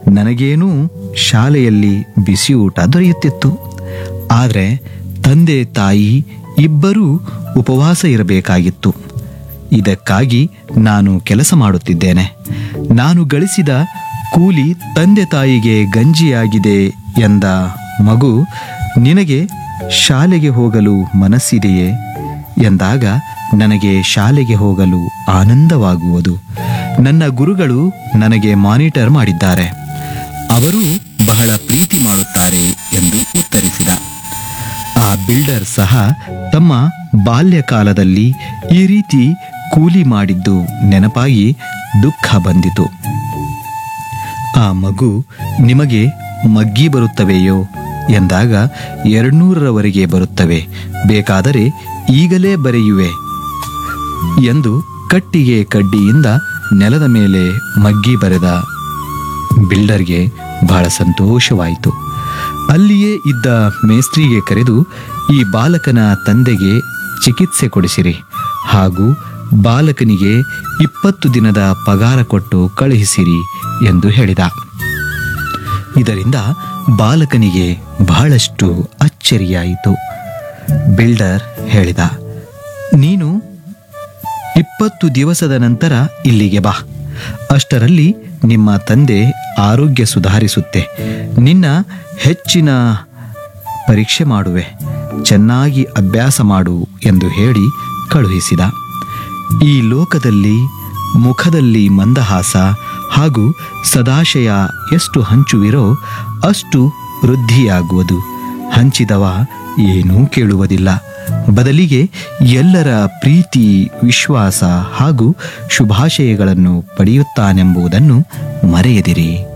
ನನಗೇನೂ ಶಾಲೆಯಲ್ಲಿ ಬಿಸಿ ಊಟ ದೊರೆಯುತ್ತಿತ್ತು ಆದರೆ ತಂದೆ ತಾಯಿ ಇಬ್ಬರೂ ಉಪವಾಸ ಇರಬೇಕಾಗಿತ್ತು ಇದಕ್ಕಾಗಿ ನಾನು ಕೆಲಸ ಮಾಡುತ್ತಿದ್ದೇನೆ ನಾನು ಗಳಿಸಿದ ಕೂಲಿ ತಂದೆ ತಾಯಿಗೆ ಗಂಜಿಯಾಗಿದೆ ಎಂದ ಮಗು ನಿನಗೆ ಶಾಲೆಗೆ ಹೋಗಲು ಮನಸ್ಸಿದೆಯೇ ಎಂದಾಗ ನನಗೆ ಶಾಲೆಗೆ ಹೋಗಲು ಆನಂದವಾಗುವುದು ನನ್ನ ಗುರುಗಳು ನನಗೆ ಮಾನಿಟರ್ ಮಾಡಿದ್ದಾರೆ ಅವರು ಬಹಳ ಪ್ರೀತಿ ಮಾಡುತ್ತಾರೆ ಎಂದು ಉತ್ತರಿಸಿದ ಆ ಬಿಲ್ಡರ್ ಸಹ ತಮ್ಮ ಬಾಲ್ಯಕಾಲದಲ್ಲಿ ಈ ರೀತಿ ಕೂಲಿ ಮಾಡಿದ್ದು ನೆನಪಾಗಿ ದುಃಖ ಬಂದಿತು ಆ ಮಗು ನಿಮಗೆ ಮಗ್ಗಿ ಬರುತ್ತವೆಯೋ ಎಂದಾಗ ಎರಡ್ನೂರರವರೆಗೆ ಬರುತ್ತವೆ ಬೇಕಾದರೆ ಈಗಲೇ ಬರೆಯುವೆ ಎಂದು ಕಟ್ಟಿಗೆ ಕಡ್ಡಿಯಿಂದ ನೆಲದ ಮೇಲೆ ಮಗ್ಗಿ ಬರೆದ ಬಿಲ್ಡರ್ಗೆ ಬಹಳ ಸಂತೋಷವಾಯಿತು ಅಲ್ಲಿಯೇ ಇದ್ದ ಮೇಸ್ತ್ರಿಗೆ ಕರೆದು ಈ ಬಾಲಕನ ತಂದೆಗೆ ಚಿಕಿತ್ಸೆ ಕೊಡಿಸಿರಿ ಹಾಗೂ ಬಾಲಕನಿಗೆ ಇಪ್ಪತ್ತು ದಿನದ ಪಗಾರ ಕೊಟ್ಟು ಕಳುಹಿಸಿರಿ ಎಂದು ಹೇಳಿದ ಇದರಿಂದ ಬಾಲಕನಿಗೆ ಬಹಳಷ್ಟು ಅಚ್ಚರಿಯಾಯಿತು ಬಿಲ್ಡರ್ ಹೇಳಿದ ನೀನು ಇಪ್ಪತ್ತು ದಿವಸದ ನಂತರ ಇಲ್ಲಿಗೆ ಬಾ ಅಷ್ಟರಲ್ಲಿ ನಿಮ್ಮ ತಂದೆ ಆರೋಗ್ಯ ಸುಧಾರಿಸುತ್ತೆ ನಿನ್ನ ಹೆಚ್ಚಿನ ಪರೀಕ್ಷೆ ಮಾಡುವೆ ಚೆನ್ನಾಗಿ ಅಭ್ಯಾಸ ಮಾಡು ಎಂದು ಹೇಳಿ ಕಳುಹಿಸಿದ ಈ ಲೋಕದಲ್ಲಿ ಮುಖದಲ್ಲಿ ಮಂದಹಾಸ ಹಾಗೂ ಸದಾಶಯ ಎಷ್ಟು ಹಂಚುವಿರೋ ಅಷ್ಟು ವೃದ್ಧಿಯಾಗುವುದು ಹಂಚಿದವ ಏನೂ ಕೇಳುವುದಿಲ್ಲ ಬದಲಿಗೆ ಎಲ್ಲರ ಪ್ರೀತಿ ವಿಶ್ವಾಸ ಹಾಗೂ ಶುಭಾಶಯಗಳನ್ನು ಪಡೆಯುತ್ತಾನೆಂಬುದನ್ನು ಮರೆಯದಿರಿ